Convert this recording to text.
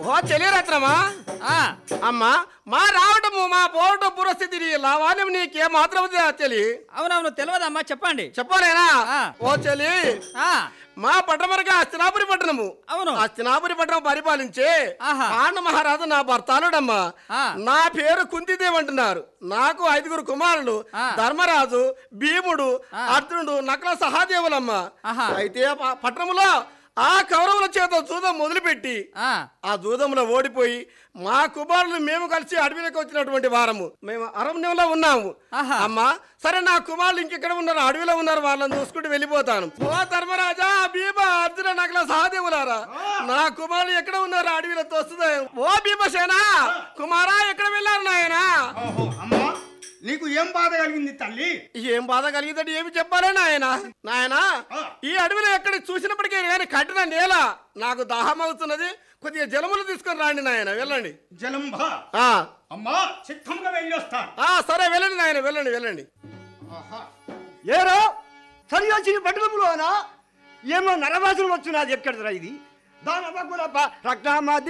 ఓ చెలిరత్నమా ఆ, అమ్మా మా రావటము మా పోవటం పూర్వస్థితి లావాణ్యం నీకే మాత్రం చెలి అవునవును తెలియదమ్మా చెప్పండి చెప్పలేనా ఆ. ఓ చెలి ఆ, మా పట్టణమరగా అస్తినాపురి పట్టణము అవును అస్తినాపురి పట్టణం పరిపాలించే ఆహా. పాండ మహారాజు నా భర్తాలుడమ్మా ఆ. నా పేరు కుంతిదేవి అంటున్నారు నాకు ఐదుగురు కుమారులు ఆ. ధర్మరాజు భీముడు ఆ. అర్జునుడు నకల సహాదేవులమ్మ ఆహా. అయితే ఆ పట్టణంలో ఆ కౌరవుల చేత జూదం మొదలుపెట్టి ఆ, ఆ జూదంలో ఓడిపోయి మా కుమారులు మేము కలిసి అడవిలోకి వచ్చినటువంటి వారము మేము అరణ్యంలో ఉన్నాము ఆహా. అమ్మా సరే నా కుమారులు ఇంకెక్కడ ఉన్నారు అడవిలో ఉన్నారు వాళ్ళని చూసుకుంటూ వెళ్ళిపోతాను ఓ ధర్మరాజా భీమ అర్జున నగల సహదేవులారా నా కుమారులు ఎక్కడ ఉన్నారు అడవిలో తోస్తుంది ఓ భీమసేనా కుమారా ఎక్కడ వెళ్ళారు నాయనా ఓహో అమ్మా నీకు ఏం బాధ కలిగింది తల్లి ఏం బాధ కలిగిందంటే ఏమి చెప్పాలే నాయన నాయనా ఆ. ఈ అడవిలో ఎక్కడ చూసినప్పటికీ కానీ కట్టిన నేల నాకు దాహం అవుతున్నది కొద్దిగా జలములు తీసుకొని రాండి నాయన వెళ్ళండి జలంబ ఆ అమ్మా సిద్ధంగా వెళ్ళొస్తాను ఆ సరే వెళ్ళండి నాయన వెళ్ళండి వెళ్ళండి ఆహా. ఏరో సన్యాసిని పట్టణంలోనా ఏమో నరవాసులు వచ్చినది ఎక్కడరా ఇది దాని రక్తమాది